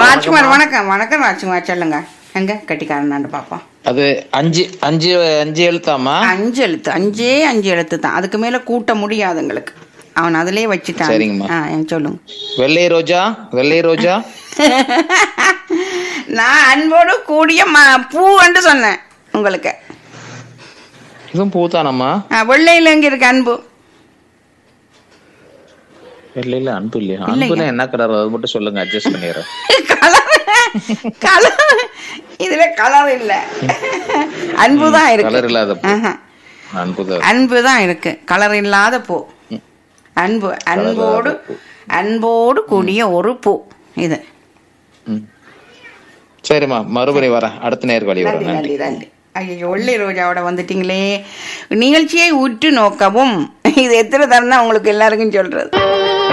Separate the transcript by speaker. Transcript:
Speaker 1: ராஜ்குமார் வணக்கம் வணக்கம் ராஜ்குமார் சொல்லுங்க எங்க கட்டிக்காரனாண்டு பாப்போம்
Speaker 2: அது அஞ்சு அஞ்சு அஞ்சு எழுத்தாமா
Speaker 1: அஞ்சு எழுத்து அஞ்சே அஞ்சு எழுத்து தான் அதுக்கு மேல கூட்ட முடியாது உங்களுக்கு அவன் அதிலே வச்சுட்டான்
Speaker 2: சரிங்கம்மா.
Speaker 1: ஆ, எனக்கு சொல்லுங்க
Speaker 2: வெள்ளை ரோஜா வெள்ளை ரோஜா
Speaker 1: நான் அன்போடு கூடிய ம பூ என்று சொன்னேன் உங்களுக்கு
Speaker 2: இதுவும் பூத்தானம்மா
Speaker 1: ஆ, வெள்ளையில எங்க இருக்கு அன்பு
Speaker 2: வெள்ளையில அன்பு இல்லையா
Speaker 1: இல்லைங்க.
Speaker 2: அன்புல என்ன கலர் அது மட்டும் சொல்லுங்க அட்ஜஸ்ட் பண்ணிடுறேன்
Speaker 1: கலர் கலர் இதுல கலர் இல்ல அன்பு தான் இருக்கு
Speaker 2: கலர் இல்லாத பூ.
Speaker 1: ஆஹா.
Speaker 2: அன்புதான்
Speaker 1: அன்பு தான் இருக்கு கலர் இல்லாத பூ அன்பு அன்போடு அன்போடு கூடிய ஒரு பூ இது
Speaker 2: ம். சரிம்மா மறுபடியும் வரேன் அடுத்த நேர்காணி
Speaker 1: நன்றி
Speaker 2: வரேன் நன்றி
Speaker 1: நன்றி நன்றி ஐயோ வெள்ளை ரோஜாவோட வந்துட்டீங்களே நிகழ்ச்சியை உற்று நோக்கவும் இது எத்தனை தரம் தான் உங்களுக்கு எல்லாருக்கும் சொல்றது